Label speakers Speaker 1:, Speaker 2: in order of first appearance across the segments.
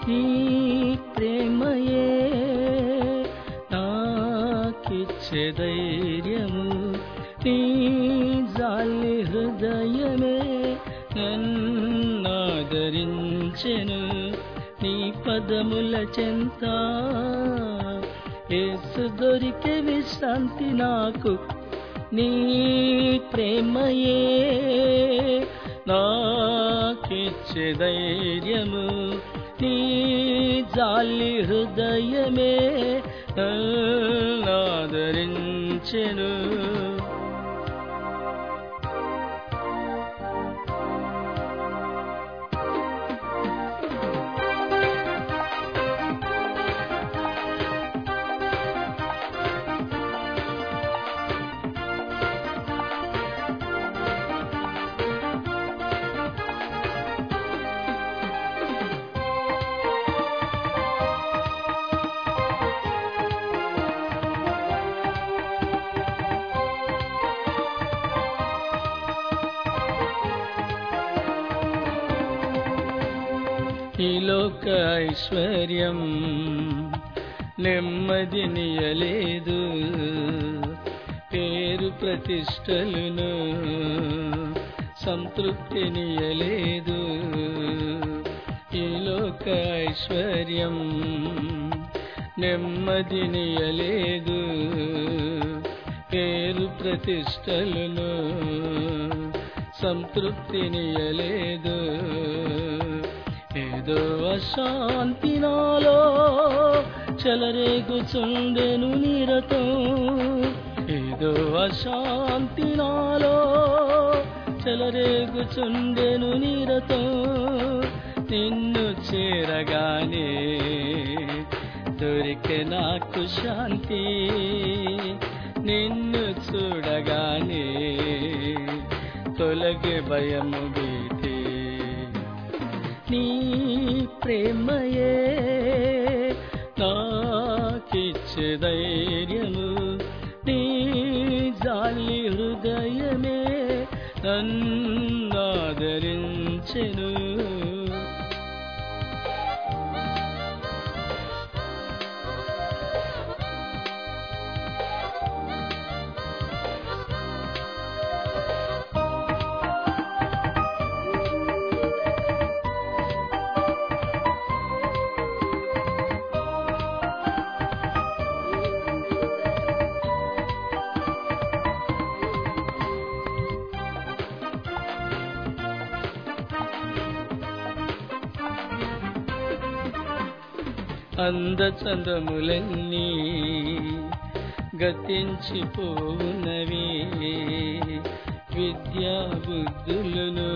Speaker 1: నీ ప్రేమయే నాకిచ్చే ధైర్యము నీ జాలి హృదయమే నన్నాదరించెను నీ పదముల చెంత యేసు దొరికే విశ్రాంతి నాకు నీ ప్రేమయే నాకిచ్చే ధైర్యము నీ జాలి హృదయమే ఆదరించెను ఈ లోక ఐశ్వర్యం నెమ్మదినియలేదు పేరు ప్రతిష్టలను సంతృప్తినియలేదు ఈ లోక ఐశ్వర్యం నెమ్మదినియలేదు పేరు ప్రతిష్టలను సంతృప్తినియలేదు ఏదో అశాంతి నాలో చెలరేగుచుండెను నీరతో ఏదో అశాంతి నాలో చెలరేగుచుండెను నీరతో నిన్ను చేరగానే దొరికే నాకు శాంతి నిన్ను చూడగానే తొలగే భయము భీతి నీ ప్రేమయే నాకిచ్చే ధైర్యము నీ జాలి హృదయమే నన్నాదరించెను అందచందములన్నీ గతించిపోవునవి విద్యా బుద్ధులను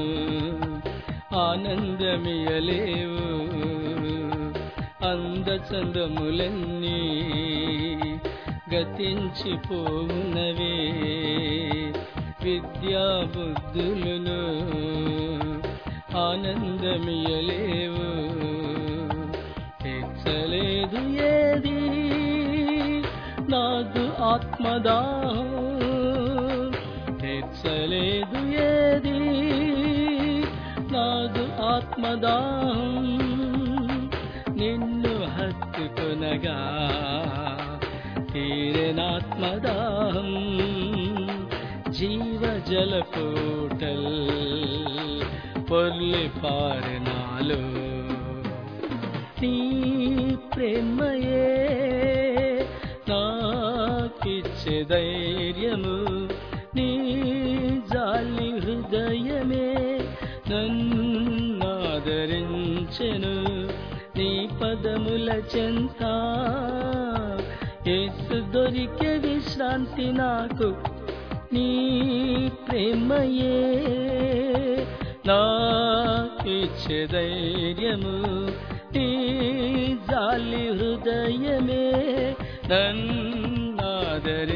Speaker 1: ఆనందమియలేవు అందచందములన్నీ గతించిపోవునవి విద్యా బుద్ధులను ఆనందమియలేవు తీర్చలేదు ఏది నాదు ఆత్మదాహం తీర్చలేదు ఏది నాదు ఆత్మదాహం నిన్ను హత్తుకొనగా తీరనాత్మదాహం జీవ జల పోటల్ పొర్లి పారినాలో నీ ప్రేమయే నాకిచ్చే ధైర్యము నీ జాలి హృదయమే నన్నాదరించెను నీ పదముల చెంత యేసు దొరికే విశ్రాంతి నాకు నీ ప్రేమయే నాకిచ్చే ధైర్యము నీ జాలి హృదయమే నన్నాదరి